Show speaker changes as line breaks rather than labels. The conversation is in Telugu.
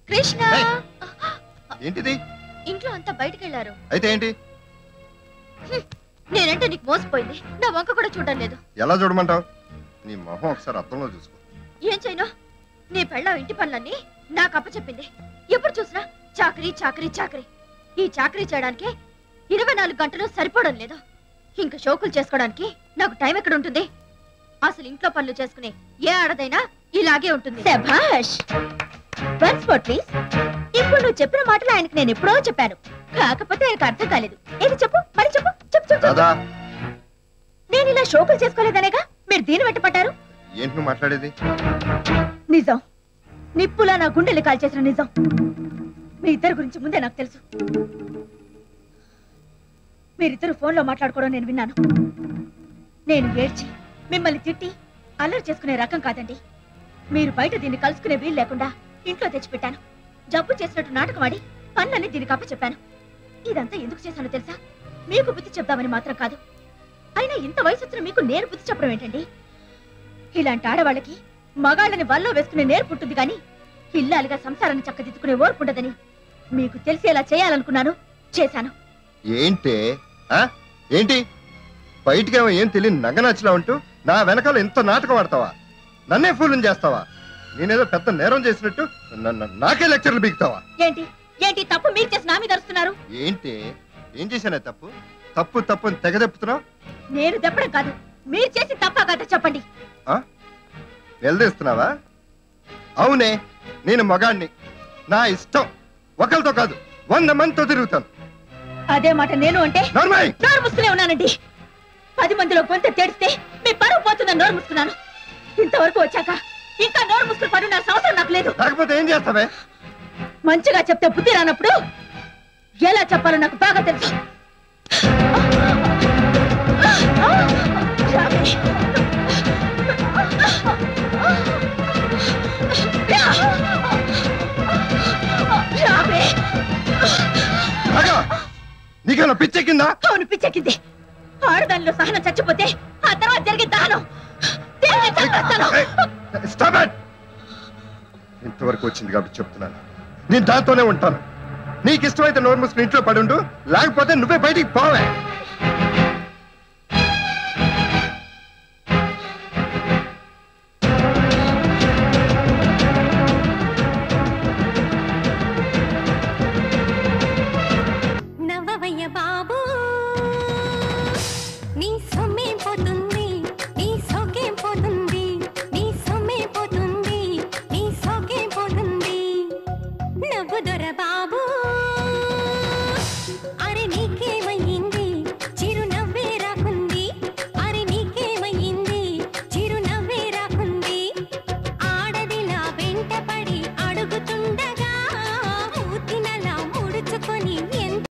కృష్ణ
ఏయ్. ఏంటిది
ఇంట్లో అంతా బయటికి వెళ్ళారు
అయితే ఏంటి
నేనంటే నీకు మోసపోయింది నా వంక కూడా చూడడం లేదు
ఎలా చూడమంటావు నీ మొహం ఒకసారి అర్థంలో చూసుకో
ఏం చేయను నీ పెళ్ళం ఇంటి పనులన్నీ నాకు అప్పచెప్పింది ఎప్పుడు చూసినా చాకరీ చాకరీ చాకరీ ఈ చాకరీ చేయడానికి ఇరవై నాలుగు గంటలు సరిపోవడం లేదు ఇంకా షోకులు చేసుకోవడానికి నాకు టైం ఎక్కడ ఉంటుంది అసలు ఇంట్లో పనులు చేసుకునే ఏ ఆడదైనా ఇలాగే ఉంటుంది శభాష్ వన్స్ ఫోర్ ప్లీజ్ ఇప్పుడు నువ్వు చెప్పిన మాటలు ఆయనకు నేను ఎప్పుడో చెప్పాను కాకపోతే ఆయనకు అర్థం కాలేదు ఏది చెప్పు మరి చెప్పు చెప్పు చెప్పు చెప్పు.
దాదా
నేను ఇలా షోకులు చేసుకోలేదనేగా మీరు దీని వెంట పట్టారు
ఏంటి నువ్వు మాట్లాడేది
నిజం నిప్పులా నా గుండెలు కాల్చేసిన నిజం మీ ఇద్దరి గురించి ముందే నాకు తెలుసు మీరిద్దరు ఫోన్లో మాట్లాడుకోవడం నేను విన్నాను నేను ఏడ్చి మిమ్మల్ని తిట్టి అల్లరి చేసుకునే రకం కాదండి మీరు బయట దీన్ని కలుసుకునే వీలు లేకుండా ఇంట్లో తెచ్చిపెట్టాను జబ్బు చేసినట్టు నాటకమాడి పనులన్నీ దీనికి అప్పచెప్పాను ఇదంతా ఎందుకు చేశానో తెలుసా మీకు బుద్ధి చెప్దామని మాత్రం కాదు అయినా ఇంత వయసు వచ్చిన మీకు నేను బుద్ధి చెప్పడం ఏంటండి ఇలాంటి ఆడవాళ్ళకి మగాళ్ళని వల్లో వేసుకునే నేర్పుంటుంది కానీ ఇల్లాలుగా సంసారాన్ని చక్కదిద్దుకునే ఓర్పుండదని మీకు తెలిసేలా చేయాలనుకున్నాను చేశాను
ఏంటే ఆ? ఏంటి బయటికేమో ఏం తెలియని నగనచ్చిలా ఉంటూ నా వెనకాల ఇంత నాటకం ఆడతావా నన్నే ఫూలం చేస్తావా నేనేదో పెద్ద నేరం చేసినట్టు నన్ను- నాకే లెక్చర్లు బీగుతావా
ఏంటి ఏంటి తప్పు మీరు చేసి నా మీద అరుస్తున్నారు
ఏంటి ఏం చేశానే తప్పు తప్పు తప్పు అని తెగదెప్పుతున్నావు
నేను దెప్పడం కాదు మీరు చేసి తప్ప కదా చెప్పండి
నిలదీస్తున్నావా అవునే నేను మగాణ్ణి నా ఇష్టం ఒకరితో కాదు వంద మందితో తిరుగుతాను
అదే మాట నేను అంటే
నర్మయ్
నోరు మూసుకునే ఉన్నానండి పది మందిలో గొంత తెడిస్తే మీ పరువు పోతుందని నోరు మూసుకున్నాను ఇంతవరకు వచ్చాక ఇంకా నోరు మూసుకుని పడు నా సంవత్సరం నాకు లేదు
లేకపోతే ఏం చేస్తావే
మంచిగా చెప్తే బుద్ధి రానప్పుడు ఎలా చెప్పాలో నాకు బాగా తెలుసు రావే
రాగా నీకేమైనా పిచ్చెక్కిందా
అవును పిచ్చెక్కింది ఆడదానిలో సహనం చచ్చిపోతే ఆ తర్వాత జరిగే దహనం దేన్ని చంపేస్తాను
స్టాప్ ఇట్ ఇంతవరకు వచ్చింది కాబట్టి చెప్తున్నాను నేను దాంతోనే ఉంటాను నీకు ఇష్టమైతే నోరు మూసుకుని ఇంట్లో పడుండు లేకపోతే నువ్వే బయటికి పోవే